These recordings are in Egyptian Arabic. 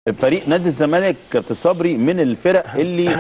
فريق نادي الزمالك كابتن صبري من الفرق اللي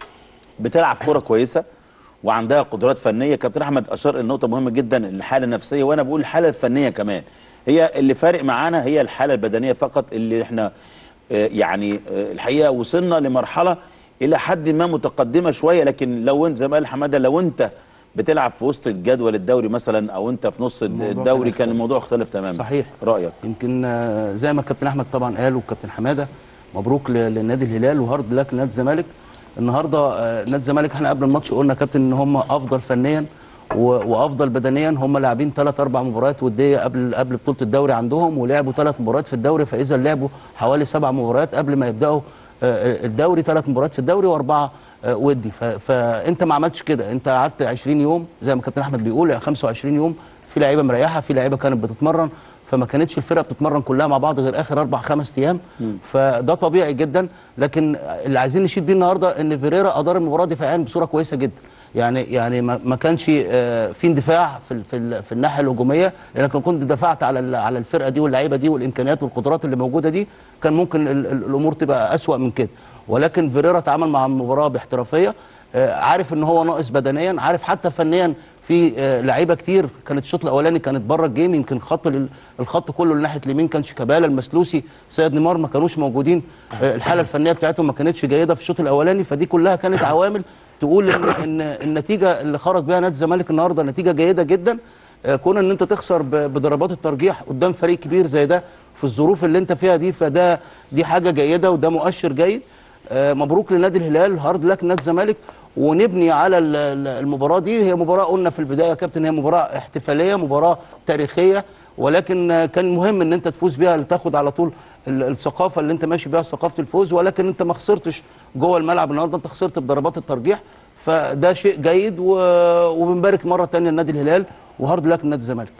بتلعب كرة كويسة وعندها قدرات فنية كابتن أحمد أشار النقطة مهمة جدا الحالة النفسية وأنا بقول الحالة الفنية كمان هي اللي فارق معانا هي الحالة البدنية فقط اللي احنا آه، يعني آه، الحقيقة وصلنا لمرحلة إلى حد ما متقدمة شوية لكن لو انت زي ما قال حمادة لو أنت بتلعب في وسط الجدول الدوري مثلا أو أنت في نص الموضوع كان الدوري كان يختلف. الموضوع اختلف تماما صحيح. رأيك يمكن آه، زي ما الكابتن احمد طبعا قال والكابتن حماده مبروك ل- لنادي الهلال وهارد لك لنادي الزمالك النهارده آه، نادي الزمالك احنا قبل الماتش قلنا يا كابتن ان هم افضل فنيا و- وافضل بدنيا هم لاعبين ثلاث اربع مباريات وديه قبل قبل بطوله الدوري عندهم ولعبوا ثلاث مباريات في الدوري فاذا لعبوا حوالي سبع مباريات قبل ما يبداوا آه، الدوري ثلاث مباريات في الدوري واربعه آه، ودي ف- فانت ما عملتش كده انت قعدت 20 يوم زي ما كابتن احمد بيقول 25 يوم في لعيبه مريحه في لعيبه كانت بتتمرن فما كانتش الفرقه بتتمرن كلها مع بعض غير اخر اربع خمس ايام فده طبيعي جدا لكن اللي عايزين نشيد بيه النهارده ان فيريرا ادار المباراه دفاعيا بصوره كويسه جدا يعني يعني ما ما كانش آه، في اندفاع في ال- في, ال- في الناحيه الهجوميه لانك لو كنت دفعت على ال- على الفرقه دي واللعيبه دي والامكانيات والقدرات اللي موجوده دي كان ممكن ال- ال- الامور تبقى اسوا من كده ولكن فيريرا تعامل مع المباراه باحترافيه آه، عارف ان هو ناقص بدنيا عارف حتى فنيا في آه، لعيبه كتير كانت الشوط الاولاني كانت بره الجيم يمكن خط ال- الخط كله ناحيه اليمين كان شيكابالا المسلوسي سيد نيمار ما كانوش موجودين آه، الحاله الفنيه بتاعتهم ما كانتش جيده في الشوط الاولاني فدي كلها كانت عوامل تقول ان ان النتيجه اللي خرج بيها نادي الزمالك النهارده نتيجه جيده جدا آه، كون ان انت تخسر ب- بضربات الترجيح قدام فريق كبير زي ده في الظروف اللي انت فيها دي فده دي حاجه جيده وده مؤشر جيد آه، مبروك لنادي الهلال هارد لك نادي الزمالك ونبني على ال- ال- المباراه دي هي مباراه قلنا في البدايه يا كابتن هي مباراه احتفاليه مباراه تاريخيه ولكن آه، كان مهم ان انت تفوز بيها تاخد على طول ال- الثقافه اللي انت ماشي بيها ثقافه الفوز ولكن انت ما خسرتش جوه الملعب النهارده انت خسرت بضربات الترجيح فده شيء جيد و- وبنبارك مره ثانيه لنادي الهلال وهارد لك لنادي الزمالك